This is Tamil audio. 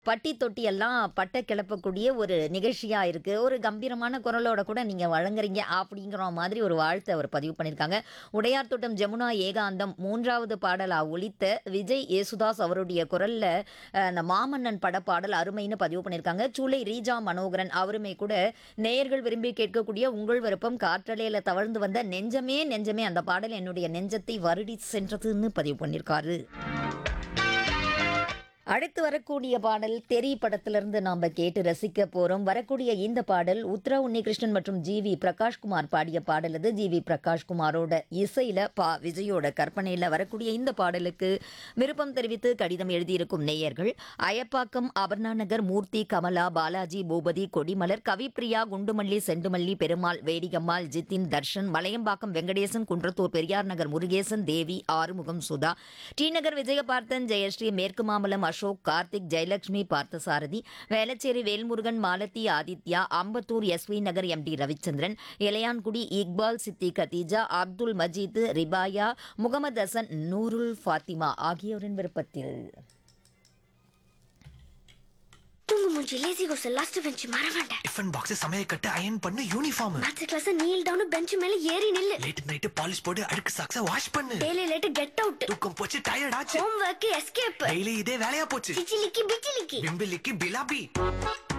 பட்டி தொட்டி எல்லாம் பட்டை கிளப்பக்கூடிய ஒரு நிகழ்ச்சியா இருக்கு. ஒரு கம்பீரமான குரலோட கூட நீங்க வழங்குறீங்க அப்படிங்கிற மாதிரி ஒரு வாழ்த்த அவர் பதிவு பண்ணியிருக்காங்க. உடையார் தோட்டம் ஜமுனா ஏகாந்தம் 3வது பாடலா ஒலித்த விஜய் யேசுதாஸ் அவருடைய குரல்ல அ அந்த மாமன்னன் பட பாடல் அருமைன்னு பதிவு பண்ணியிருக்காங்க. சூளை ரீஜா மனோகரன் அவருமே கூட நேயர்கள் விரும்பி கேட்கக்கூடிய உங்கள் விருப்பம் காற்றலையில தவழ்ந்து வந்த நெஞ்சமே நெஞ்சமே அந்த பாடல் என்னுடைய நெஞ்சத்தை வருடி சென்றதுன்னு பதிவு பண்ணியிருக்காரு. அடுத்து வரக்கூடிய பாடல் தெறி படத்திலிருந்து நாம கேட்டு ரசிக்க போறோம். வரக்கூடிய இந்த பாடல் உத்ரா உன்னிகிருஷ்ணன் மற்றும் ஜி. வி. பிரகாஷ்குமார் பாடிய பாடல் இது. ஜி. வி. பிரகாஷ்குமாரோட இசையில பா. விஜயோட கற்பனையில வரக்கூடிய இந்த பாடலுக்கு விருப்பம் தெரிவித்து கடிதம் எழுதியிருக்கும் நேயர்கள் அயப்பாக்கம் அபர்ணா நகர் மூர்த்தி கமலா பாலாஜி பூபதி கொடிமலர் கவிப்பிரியா குண்டுமல்லி செண்டுமல்லி பெருமாள் வேடிகம்மாள் ஜித்தின் தர்ஷன் மலையம்பாக்கம் வெங்கடேசன் குன்றத்தூர் பெரியார் நகர் முருகேசன் தேவி ஆறுமுகம் சுதா டி நகர் விஜயபார்த்தன் ஜெயஸ்ரீ மேற்கு Mambalam Ashok Karthik Jayalakshmi Parthasarathy Velachery Velmurugan Malathi Aditya Ambattur SV Nagar M T Ravichandran Ilayangudi Iqbal Sithi Khadija Abdul Majeed ரிபாயா Mohammed Hasan Noorul Fathima ஆகியோரின் விருப்பத்தில் தூங்கு மூஞ்சி லேசி கோஸ் லாஸ்ட் பெஞ்ச் மறவேண்ட டிஃபன் பாக்ஸ் சமையல் கட்டு அயன் பண்ணு uniform maths class kneel down bench மேல ஏறி நில்லு லேட் நைட் பாலிஷ் போட்டு அழுக்கு சாக்ஸ வாஷ் பண்ணு டெய்லி லேட் கெட் அவுட் தூக்கம் போச்சு டயர்ட் ஆச்சு ஹோம் ஒர்க் எஸ்கேப் டெய்லி இதே வேலையா போச்சு சிச்சிலிக்கி பிச்சிலிக்கி பிம்பிலிக்கு பிலாபி